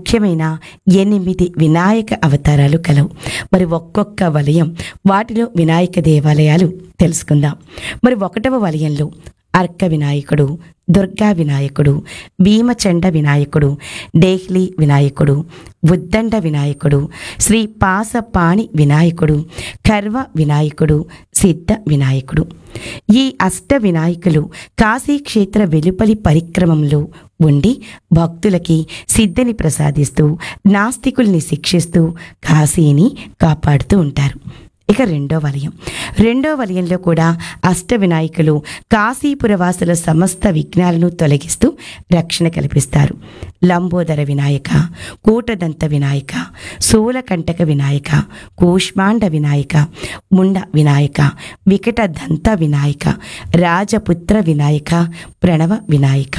ముఖ్యమైన ఎనిమిది వినాయక అవతారాలు కలవు మరి ఒక్కొక్క వలయం వాటిలో వినాయక దేవాలయాలు తెలుసుకుందాం మరి ఒకటవ వలయంలో అర్క వినాయకుడు దుర్గా వినాయకుడు భీమచండ వినాయకుడు డేహ్లీ వినాయకుడు ఉద్దండ వినాయకుడు శ్రీ పాసపాణి వినాయకుడు కర్వ వినాయకుడు సిద్ధ వినాయకుడు ఈ అష్ట వినాయకులు కాశీక్షేత్ర వెలుపలి పరిక్రమంలో ఉండి భక్తులకి సిద్ధిని ప్రసాదిస్తూ నాస్తికుల్ని శిక్షిస్తూ కాశీని కాపాడుతూ ఉంటారు ఇక రెండో వలయం రెండో వలయంలో కూడా అష్ట వినాయకులు కాశీపురవాసుల సమస్త విఘ్నాలను తొలగిస్తూ రక్షణ కల్పిస్తారు లంబోదర వినాయక కూటదంత వినాయక శూలకంటక వినాయక కూష్మాండ వినాయక ముండ వినాయక వికట దంత వినాయక రాజపుత్ర వినాయక ప్రణవ వినాయక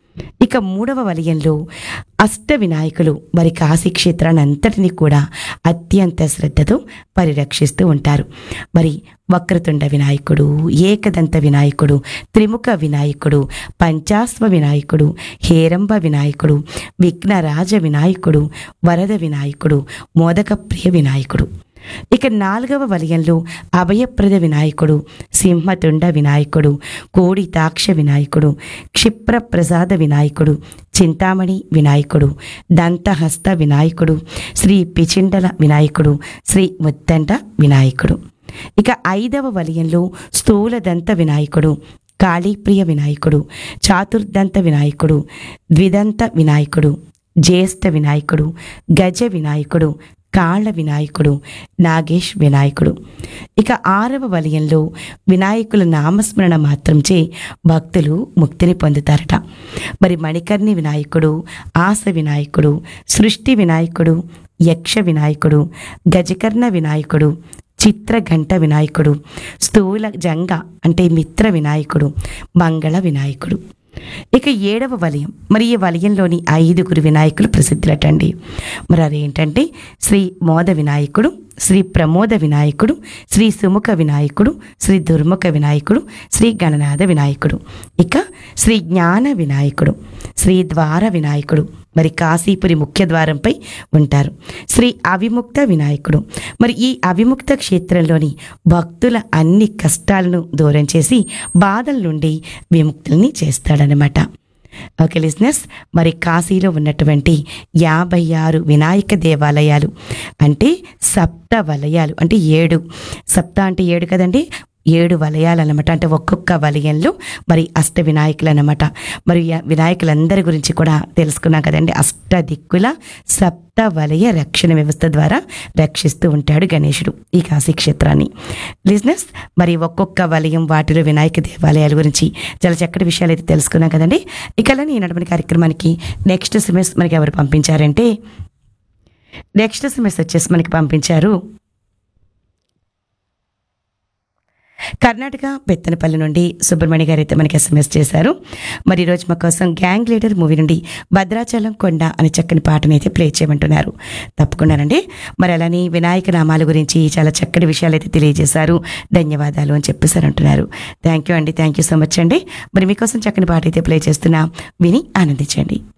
ఇక మూడవ వలయంలో అష్ట వినాయకులు మరి కాశీ క్షేత్రాన్ని అంతటిని కూడా అత్యంత శ్రద్ధతో పరిరక్షిస్తూ ఉంటారు మరి వక్రతుండ వినాయకుడు ఏకదంత వినాయకుడు త్రిముఖ వినాయకుడు పంచాస్వ వినాయకుడు హేరంబ వినాయకుడు విఘ్నరాజ వినాయకుడు వరద వినాయకుడు మోదక ప్రియ వినాయకుడు ఇక నాలుగవ వలయంలో అభయప్రద వినాయకుడు సింహతుండ వినాయకుడు కోడి తాక్ష వినాయకుడు క్షిప్ర ప్రసాద వినాయకుడు చింతామణి వినాయకుడు దంతహస్త వినాయకుడు శ్రీ పిచిండల వినాయకుడు శ్రీ ముత్తండ వినాయకుడు ఇక ఐదవ వలయంలో స్థూలదంత వినాయకుడు కాళీప్రియ వినాయకుడు చాతుర్దంత వినాయకుడు ద్విదంత వినాయకుడు జ్యేష్ఠ వినాయకుడు గజ వినాయకుడు కాళ్ళ వినాయకుడు నాగేష్ వినాయకుడు ఇక ఆరవ వలయంలో వినాయకుల నామస్మరణ మాత్రంచే భక్తులు ముక్తిని పొందుతారట మరి మణికర్ణి వినాయకుడు ఆస వినాయకుడు సృష్టి వినాయకుడు యక్ష వినాయకుడు గజకర్ణ వినాయకుడు చిత్రఘంట వినాయకుడు స్థూల జంగ అంటే మిత్ర వినాయకుడు మంగళ వినాయకుడు ఇక ఏడవ వలయం మరి ఈ వలయంలోని ఐదుగురు వినాయకులు ప్రసిద్ధులటండి మరి అదేంటంటే శ్రీ మోద వినాయకుడు శ్రీ ప్రమోద వినాయకుడు శ్రీ సుముఖ వినాయకుడు శ్రీ దుర్ముఖ వినాయకుడు శ్రీ గణనాథ వినాయకుడు ఇక శ్రీ జ్ఞాన వినాయకుడు శ్రీ ద్వార వినాయకుడు మరి కాశీపురి ముఖ్య ద్వారంపై ఉంటారు శ్రీ అవిముక్త వినాయకుడు మరి ఈ అవిముక్త క్షేత్రంలోని భక్తుల అన్ని కష్టాలను దూరం చేసి బాధల నుండి విముక్తుల్ని చేస్తాడనమాట ఓకే లిజినెస్ మరి కాశీలో ఉన్నటువంటి యాభై ఆరు వినాయక దేవాలయాలు అంటే సప్త వలయాలు అంటే ఏడు సప్త అంటే ఏడు కదండి ఏడు వలయాలు అనమాట అంటే ఒక్కొక్క వలయంలో మరి అష్ట వినాయకులు అనమాట మరి ఆ వినాయకులందరి గురించి కూడా తెలుసుకున్నాం కదండి అష్ట దిక్కుల సప్త వలయ రక్షణ వ్యవస్థ ద్వారా రక్షిస్తూ ఉంటాడు గణేశుడు ఈ కాశీ క్షేత్రాన్ని లిజినెస్ మరి ఒక్కొక్క వలయం వాటిలో వినాయక దేవాలయాల గురించి చాలా చక్కటి విషయాలు అయితే తెలుసుకున్నాం కదండి ఇక అలానే ఈనాటి కార్యక్రమానికి నెక్స్ట్ సెమెస్ మనకి ఎవరు పంపించారంటే నెక్స్ట్ సెమెస్ వచ్చేసి మనకి పంపించారు కర్ణాటక బెత్తనపల్లి నుండి సుబ్రహ్మణ్య గారు అయితే మనకి ఎస్ఎంఎస్ చేశారు మరి ఈరోజు మా కోసం గ్యాంగ్ లీడర్ మూవీ నుండి భద్రాచలం కొండ అనే చక్కని పాటని అయితే ప్లే చేయమంటున్నారు తప్పకుండానండి మరి అలానే వినాయక నామాల గురించి చాలా చక్కటి విషయాలు అయితే తెలియజేశారు ధన్యవాదాలు అని చెప్పేసారు అంటున్నారు థ్యాంక్ యూ అండి థ్యాంక్ యూ సో మచ్ అండి మరి మీకోసం చక్కని పాట అయితే ప్లే చేస్తున్నా విని ఆనందించండి